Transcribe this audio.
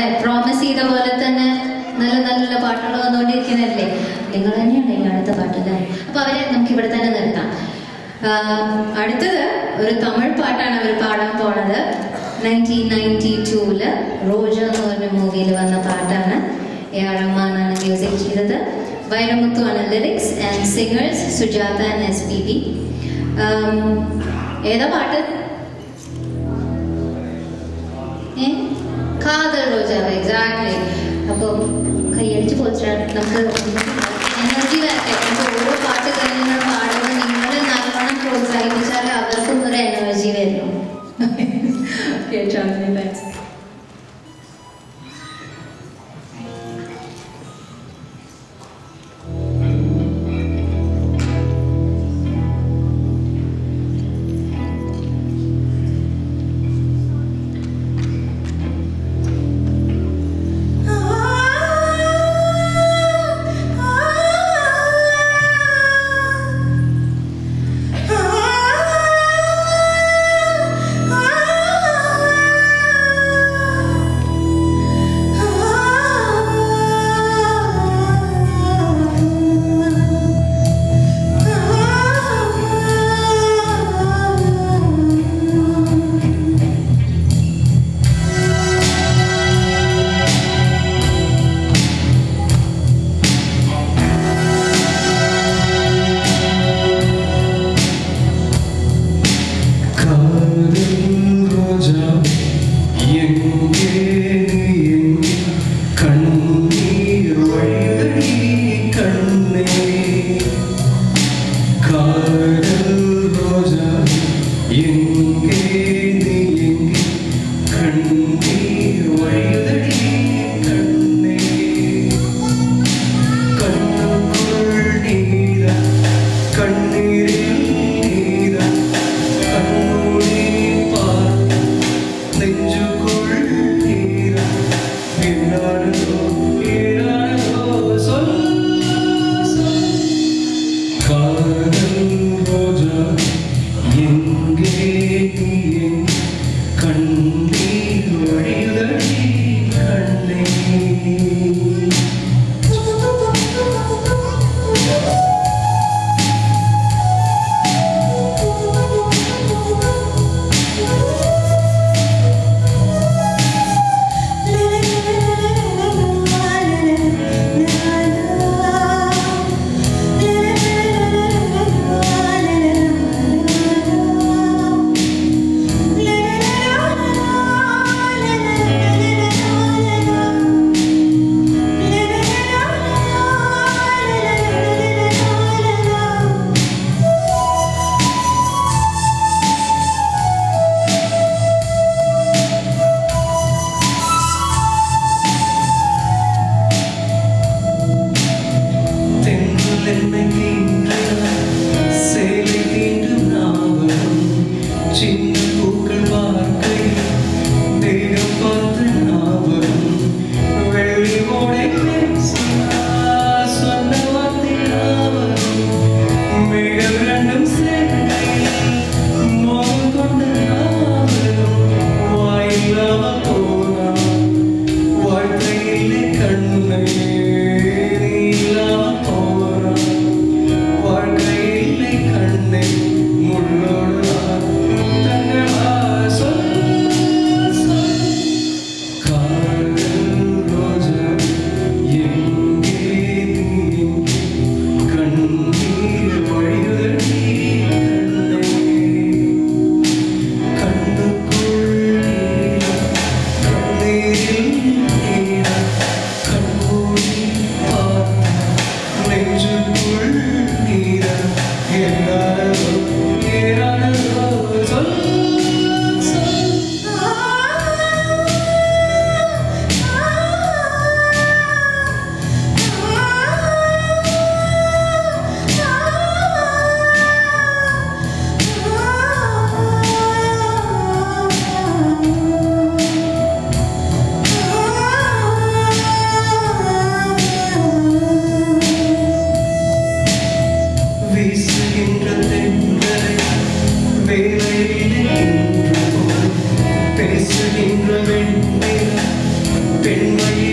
Promise ചെയ്ത പോലെ തന്നെ നല്ല നല്ല പാട്ടുകൾ വന്നുകൊണ്ടിരിക്കുന്നതല്ലേ നിങ്ങൾ തന്നെയാണ് ഈ അടുത്ത പാട്ടല്ലേ അപ്പൊ അവരെ നമുക്ക് ഇവിടെ തന്നെ നിർത്താം ആഹ് അടുത്തത് ഒരു തമിഴ് പാട്ടാണ് അവർ പാടാൻ പോണത് നയൻറ്റീൻ നയൻറ്റി ടൂവില് റോജ എന്ന് പറഞ്ഞ മൂവിയിൽ വന്ന പാട്ടാണ് എ ആർ റഹ്മാനാണ് മ്യൂസിക് ചെയ്തത് വൈരമുത്തു ആണ് lyrics and singers Sujatha and S P B ഏതാ പാട്ട് ഏ? കാതൽ റോജാവ് എക്സാക്ട്ലി അപ്പോൾ കൈയടിച്ച് പോച്ചാൽ നമുക്ക് എനർജി വരട്ടെ നമുക്ക് ഓരോ പാട്ട് കഴിഞ്ഞാൽ പാടുമ്പോൾ നിങ്ങൾ നല്ലോണം പ്രോത്സാഹിപ്പിച്ചാൽ അവർക്കും ഒരു എനർജി വരുന്നു കേട്ടോ താങ്ക്സ് കണ്ണീരിൽ നീര കണ്ണൂരി പാർ നെഞ്ചുക്കുൾ നീര എന്നാണോ ഏതാണോ சொல் சொல் காதல் ரோஜா எங்கே நீ என் கண்ணீர் வழிதடி கண்ணே தென்றல் என்னை தீண்டினார், சேலை தீண்டும் ஞாபகம். சின்ன பூக்கள் பார்க்கையில் தெய்வம் பார்த்த ஞாபகம். வெள்ளி ஓடை பேசினார், சொன்ன வார்த்தை ஞாபகம். மேகம் ரெண்டும் சேர்க்கையில் மோகம் கொண்ட ஞாபகம். வாயில்லாம போனான் வாழ்க்கையிலே கண்ணை நீலாம் போறான் வாழ்க்கையிலே கண்ணை முள்ளோடு தங்களா சொல் சொல் காதல் ரோஜா எங்கே நீ கண்ணீர் வழிதடி கண்ணே கண்ணுக்குள் நீலம் கண்ணீரில் நீலம் கண்மூடி பார் நெஞ்சுக்குள் நீலம் ஏறானதோ ஏறானதோ சொல் சொல் Ah பெண்மையே